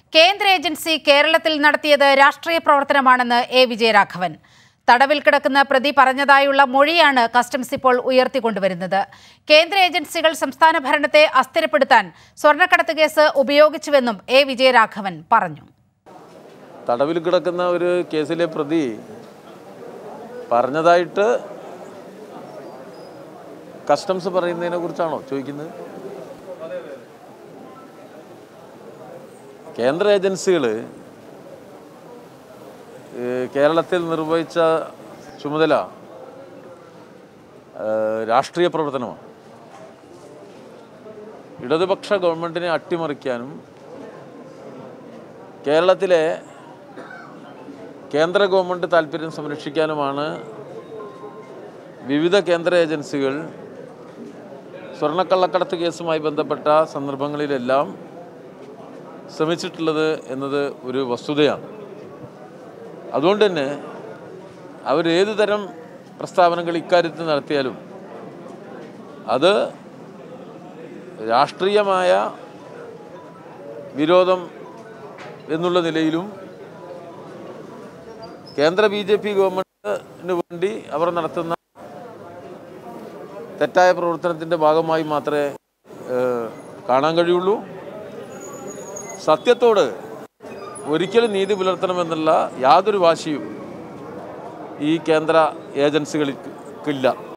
കേന്ദ്ര ഏജൻസി കേരളത്തിൽ നടത്തിയത് രാഷ്ട്രീയ പ്രവർത്തനമാണെന്ന് എ വിജയരാഘവൻ തടവിൽ കിടക്കുന്ന പ്രതി പറഞ്ഞതായുള്ള മൊഴിയാണ് കസ്റ്റംസ് ഇപ്പോൾ ഉയർത്തിക്കൊണ്ടുവരുന്നത് കേന്ദ്ര ഏജൻസികൾ സംസ്ഥാന ഭരണത്തെ അസ്ഥിരപ്പെടുത്താൻ സ്വർണ്ണക്കടത്ത് കേസ് ഉപയോഗിച്ചുവെന്നും എ വിജയരാഘവൻ പറഞ്ഞു തടവിൽ കിടക്കുന്ന ഒരു കേസിലെ പ്രതി പറഞ്ഞതായിട്ട് കസ്റ്റംസ് പറയുന്നതിനെ കുറിച്ചാണോ ചോദിക്കുന്നത് കേന്ദ്ര ഏജൻസികൾ കേരളത്തിൽ നിർവഹിച്ച ചുമതല ഏഹ്, രാഷ്ട്രീയ പ്രവർത്തനമാണ് ഇടതുപക്ഷ ഗവൺമെൻറ്റിനെ അട്ടിമറിക്കാനും കേരളത്തിലെ കേന്ദ്ര ഗവൺമെൻറ് താല്പര്യം സംരക്ഷിക്കാനുമാണ് വിവിധ കേന്ദ്ര ഏജൻസികൾ സ്വർണ്ണക്കള്ളക്കടത്ത് കേസുമായി ബന്ധപ്പെട്ട സന്ദർഭങ്ങളിലെല്ലാം ശ്രമിച്ചിട്ടുള്ളത് എന്നത് ഒരു വസ്തുതയാണ് അതുകൊണ്ട് തന്നെ അവരേതു തരം പ്രസ്താവനകൾ ഇക്കാര്യത്തിൽ നടത്തിയാലും അത് രാഷ്ട്രീയമായ വിരോധം എന്നുള്ള നിലയിലും കേന്ദ്ര ബി ജെ പി ഗവൺമെൻറ്റിന് വേണ്ടി അവർ നടത്തുന്ന തെറ്റായ പ്രവർത്തനത്തിൻ്റെ ഭാഗമായി മാത്രമേ ഏഹ്, കാണാൻ കഴിയുള്ളൂ സത്യത്തോട് ഒരിക്കലും നീതി പുലർത്തണമെന്നുള്ള യാതൊരു വാശിയും ഈ കേന്ദ്ര ഏജൻസികൾക്കില്ല